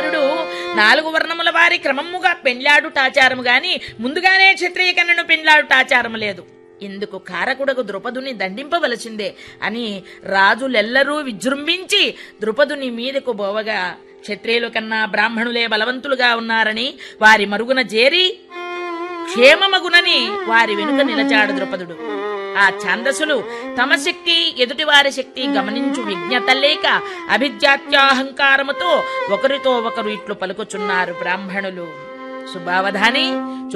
కుమారుడు నాలుగు వర్ణముల వారి క్రమముగా పెండ్లాడుటాచారము గాని ముందుగానే క్షత్రియ కన్యను పెండ్లాడుటాచారము లేదు ఇందుకు కారకుడకు ద్రుపదుని దండింపవలసిందే అని రాజులెల్లరూ విజృంభించి ద్రుపదుని మీదకు బోవగా క్షత్రియుల కన్నా బ్రాహ్మణులే బలవంతులుగా ఉన్నారని వారి మరుగున చేరి క్షేమమగునని వారి వెనుక నిలచాడు ద్రుపదుడు ఆ ఛాందసులు తమ శక్తి ఎదుటివారి శక్తి గమనించు విజ్ఞత లేక అభిజాత్యాహంకారముతో ఒకరితో ఒకరు ఇట్లు పలుకుచున్నారు బ్రాహ్మణులు సుభావధాని